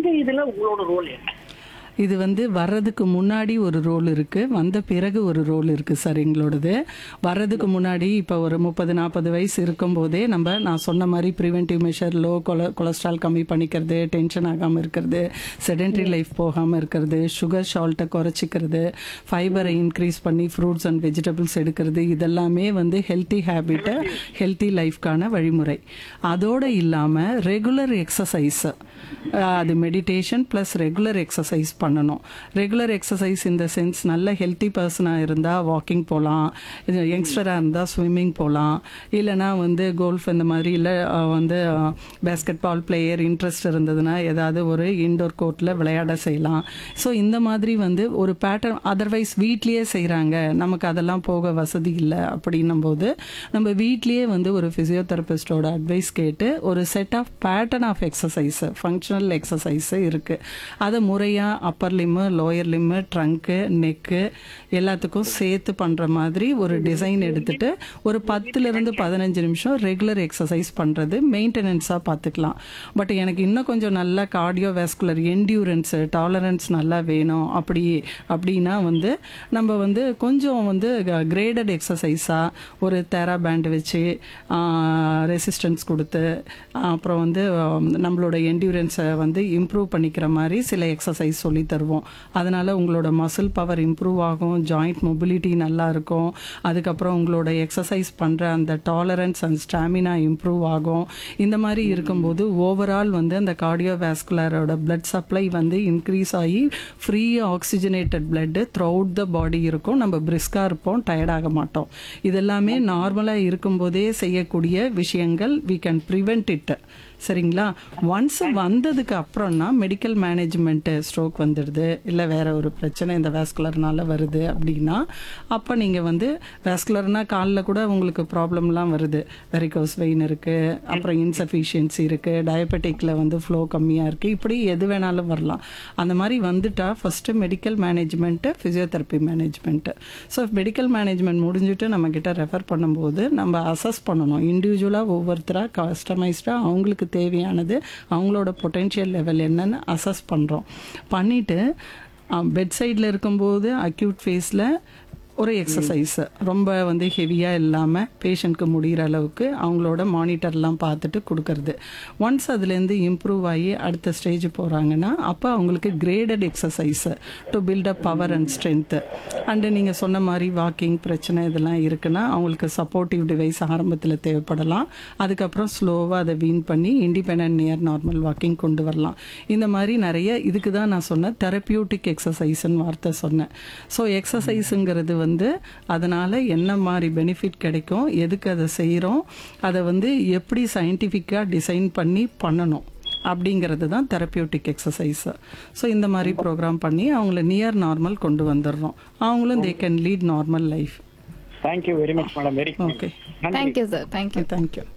இந்த இதுல உங்களோட ரோல் என்ன இது வந்து வர்றதுக்கு முன்னாடி ஒரு ரோல் இருக்குது வந்த பிறகு ஒரு ரோல் இருக்குது சார் எங்களோடது வர்றதுக்கு முன்னாடி இப்போ ஒரு முப்பது நாற்பது வயசு இருக்கும்போதே நம்ம நான் சொன்ன மாதிரி ப்ரிவென்டிவ் மெஷர் லோ கொல கொலஸ்ட்ரால் கம்மி பண்ணிக்கிறது டென்ஷன் ஆகாமல் இருக்கிறது செடென்ட்ரி லைஃப் போகாமல் இருக்கிறது சுகர் ஷால்ட்டை குறைச்சிக்கிறது ஃபைபரை இன்க்ரீஸ் பண்ணி ஃப்ரூட்ஸ் அண்ட் வெஜிடபிள்ஸ் எடுக்கிறது இதெல்லாமே வந்து ஹெல்த்தி ஹேபிட்டை ஹெல்த்தி லைஃப்க்கான வழிமுறை அதோடு இல்லாமல் ரெகுலர் எக்ஸசைஸ் அது மெடிடேஷன் ப்ளஸ் ரெகுலர் எக்ஸசைஸ் பண்ணணும் ரெகுலர் எக்ஸசைஸ் இந்த சென்ஸ் நல்ல ஹெல்த்தி பர்சனாக இருந்தால் வாக்கிங் போகலாம் இது யங்ஸ்டராக இருந்தால் ஸ்விம்மிங் போகலாம் இல்லைனா வந்து கோல்ஃப் இந்த மாதிரி இல்லை வந்து பேஸ்கெட் பால் பிளேயர் இன்ட்ரெஸ்ட் இருந்ததுன்னா ஏதாவது ஒரு இன்டோர் கோர்ட்டில் விளையாட செய்யலாம் ஸோ இந்த மாதிரி வந்து ஒரு பேட்டர்ன் அதர்வைஸ் வீட்லேயே செய்கிறாங்க நமக்கு அதெல்லாம் போக வசதி இல்லை அப்படின்னும் போது நம்ம வீட்லேயே வந்து ஒரு ஃபிசியோதெரபிஸ்டோட அட்வைஸ் கேட்டு ஒரு set of pattern of exercise functional exercise இருக்குது அதை முறையாக upper limb lower limb trunk neck எல்லாத்துக்கும் சேர்த்து பண்ணுற மாதிரி ஒரு டிசைன் எடுத்துட்டு ஒரு பத்துலேருந்து பதினஞ்சு நிமிஷம் ரெகுலர் எக்ஸசைஸ் பண்ணுறது மெயின்டெனன்ஸாக பார்த்துக்கலாம் பட் எனக்கு இன்னும் கொஞ்சம் நல்லா கார்டியோ வேஸ்குலர் என்டியூரன்ஸு டாலரன்ஸ் நல்லா வேணும் அப்படி அப்படின்னா வந்து நம்ம வந்து கொஞ்சம் வந்து கிரேடட் எக்ஸசைஸாக ஒரு தேரா பேண்ட் வச்சு ரெசிஸ்டன்ஸ் கொடுத்து அப்புறம் வந்து ஆம், நம்மளோட என்டியூரன்ஸை வந்து இம்ப்ரூவ் பண்ணிக்கிற மாதிரி சில எக்ஸசைஸ் சொல்லி தருவோம் அதனால உங்களோட மசில் பவர் இம்ப்ரூவ் ஆகும் ஜாயிண்ட் மொபிலிட்டி நல்லா இருக்கும் அதுக்கப்புறம் உங்களோட எக்ஸசைஸ் பண்ணுற அந்த டாலரன்ஸ் அண்ட் ஸ்டாமினா இம்ப்ரூவ் ஆகும் இந்த மாதிரி இருக்கும்போது ஓவரால் வந்து அந்த கார்டியோ வேஸ்குலரோட பிளட் சப்ளை வந்து இன்க்ரீஸ் ஆகி free oxygenated blood through the body இருக்கும் நம்ம பிரிஸ்காக இருப்போம் tired ஆக மாட்டோம் இதெல்லாமே நார்மலாக இருக்கும்போதே செய்யக்கூடிய விஷயங்கள் வி கேன் ப்ரிவென்ட் இட் சரிங்களா ஒன்ஸ் வந்ததுக்கு அப்புறம்னா மெடிக்கல் மேனேஜ்மெண்ட்டு ஸ்ட்ரோக் வந்துடுது இல்லை வேற ஒரு பிரச்சனை இந்த வேஸ்குலர்னால வருது அப்படின்னா அப்போ நீங்கள் வந்து வேஸ்குலர்னா காலில் கூட உங்களுக்கு ப்ராப்ளம்லாம் வருது வெரிகோஸ் வெயின் இருக்குது அப்புறம் இன்சஃபிஷியன்சி இருக்குது டயபெட்டிக்கில் வந்து ஃப்ளோ கம்மியாக இருக்குது இப்படி எது வேணாலும் வரலாம் அந்த மாதிரி வந்துட்டா first medical management physiotherapy management so medical management முடிஞ்சுட்டு நம்ம கிட்ட ரெஃபர் பண்ணும்போது நம்ம அசஸ் பண்ணணும் இண்டிவிஜுவலாக ஒவ்வொருத்தராக கஸ்டமைஸ்டாக அவங்களுக்கு தேவையானது அவங்களோட பொட்டென்ஷியல் லெவல் என்னன்னு அசஸ் பண்ணுறோம் பண்ணிவிட்டு பெட் சைடில் இருக்கும்போது அக்யூட் ஃபேஸில் ஒரு எக்ஸசைஸ் ரொம்ப வந்து ஹெவியாக இல்லாமல் பேஷண்ட்க்கு முடிகிற அளவுக்கு அவங்களோட மானிட்டர்லாம் பார்த்துட்டு கொடுக்கறது ஒன்ஸ் அதுலேருந்து இம்ப்ரூவ் ஆகி அடுத்த ஸ்டேஜ் போகிறாங்கன்னா அப்போ அவங்களுக்கு graded exercise to build up power and strength and நீங்கள் சொன்ன மாதிரி வாக்கிங் பிரச்சனை இதெல்லாம் இருக்குன்னா அவங்களுக்கு சப்போர்ட்டிவ் டிவைஸ் ஆரம்பத்தில் தேவைப்படலாம் அதுக்கப்புறம் ஸ்லோவாக அதை வீன் பண்ணி இண்டிபெண்ட் நியர் நார்மல் வாக்கிங் கொண்டு வரலாம் இந்த மாதிரி நிறைய இதுக்கு தான் நான் சொன்னேன் தெரப்பியூட்டிக் எக்ஸசைஸ்ன்னு வார்த்தை சொன்னேன் ஸோ எக்ஸசைஸுங்கிறது வந்து அதனால் என்ன மாதிரி பெனிஃபிட் கிடைக்கும் எதுக்கு அதை செய்கிறோம் அதை வந்து எப்படி சயின்டிஃபிக்காக டிசைன் பண்ணி பண்ணணும் அப்படிங்கிறது தான் தெரப்பியூட்டிக் எக்ஸசைஸ் ஸோ இந்த மாதிரி ப்ரோக்ராம் பண்ணி அவங்கள நியர் நார்மல் கொண்டு வந்துடுறோம் அவங்களும் they can lead normal life thank you very much madam very okay thank you sir thank you thank you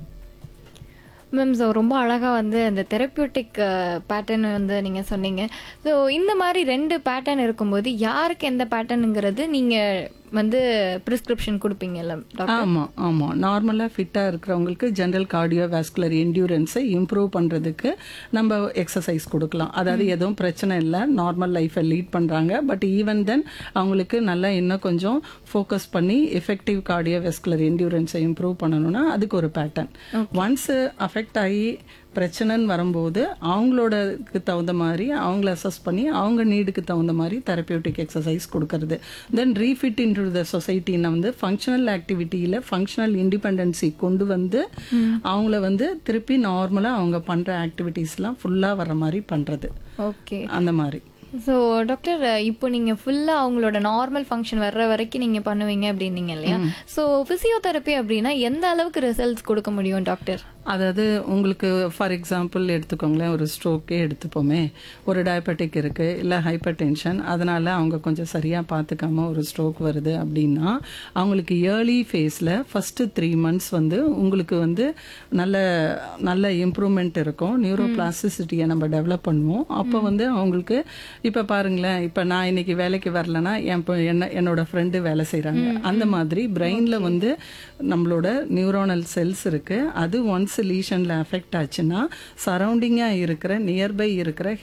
ma'am so ரொம்ப அழகாக வந்து அந்த தெரப்பியூட்டிக் பேட்டர்ன் வந்து நீங்கள் சொன்னீங்க ஸோ இந்த மாதிரி ரெண்டு பேட்டர்ன் இருக்கும்போது யாருக்கு எந்த பேட்டர்னுங்கிறது நீங்கள் வந்து ப்ரிஸ்கிரிப்ஷன் கொடுப்பீங்கல்ல டாக்டர் ஆமாம் ஆமாம் நார்மலாக ஃபிட்டாக இருக்கிறவங்களுக்கு ஜென்ரல் கார்டியோ வாஸ்குலர் என்டியூரன்ஸை இம்ப்ரூவ் பண்ணுறதுக்கு நம்ம எக்ஸசைஸ் கொடுக்கலாம் அதாவது எதுவும் பிரச்சனை இல்லை நார்மல் லைஃப்பை லீட் பண்ணுறாங்க பட் ஈவன் தென் அவங்களுக்கு நல்லா இன்னும் கொஞ்சம் ஃபோக்கஸ் பண்ணி எஃபெக்டிவ் கார்டியோ வாஸ்குலர் என்டியூரன்ஸை இம்ப்ரூவ் பண்ணணும்னா அதுக்கு ஒரு பேட்டர்ன் ஒன்ஸ் அஃபெக்ட் ஆகி பிரச்சனைன்னு வரும்போது அவங்களோடக்கு தகுந்த மாதிரி அவங்கள அசஸ் பண்ணி அவங்க நீடுக்கு தகுந்த மாதிரி தெரப்பியூட்டிக் எக்ஸசைஸ் கொடுக்கறது தென் ரீஃபிட் இன் டு த சொசைட்டின்னு வந்து ஃபங்க்ஷனல் ஆக்டிவிட்டியில் ஃபங்க்ஷனல் இண்டிபெண்டன்சி கொண்டு வந்து அவங்கள வந்து திருப்பி நார்மலாக அவங்க பண்ணுற ஆக்டிவிட்டீஸ்லாம் ஃபுல்லாக வர மாதிரி பண்ணுறது ஓகே அந்த மாதிரி ஸோ டாக்டர் இப்போ நீங்கள் ஃபுல்லாக அவங்களோட நார்மல் ஃபங்க்ஷன் வர்ற வரைக்கும் நீங்கள் பண்ணுவீங்க அப்படின்னீங்க இல்லையா ஸோ ஃபிசியோதெரப்பி அப்படின்னா எந்த அளவுக்கு ரிசல்ட்ஸ் கொடுக்க முடியும் டாக்டர் அதாவது உங்களுக்கு ஃபார் எக்ஸாம்பிள் எடுத்துக்கோங்களேன் ஒரு ஸ்ட்ரோக்கே எடுத்துப்போமே ஒரு டயபெட்டிக் இருக்குது இல்லை ஹைப்பர் டென்ஷன் அதனால் அவங்க கொஞ்சம் சரியாக பார்த்துக்காம ஒரு ஸ்ட்ரோக் வருது அப்படின்னா அவங்களுக்கு ஏர்லி ஃபேஸில் ஃபஸ்ட்டு த்ரீ மந்த்ஸ் வந்து உங்களுக்கு வந்து நல்ல நல்ல இம்ப்ரூவ்மெண்ட் இருக்கும் நியூரோ பிளாஸ்டிசிட்டியை நம்ம டெவலப் பண்ணுவோம் அப்போ வந்து அவங்களுக்கு இப்போ பாருங்களேன் இப்போ நான் இன்னைக்கு வேலைக்கு வரலன்னா என் பொ- என்ன என்னோட ஃப்ரெண்டு வேலை செய்கிறாங்க அந்த மாதிரி பிரெயினில் வந்து நம்மளோட நியூரோனல் செல்ஸ் இருக்குது அது ஒன்ஸ் லீஷனில் அஃபெக்ட் ஆச்சுன்னா சரௌண்டிங்காக இருக்கிற நியர்பை இருக்கிற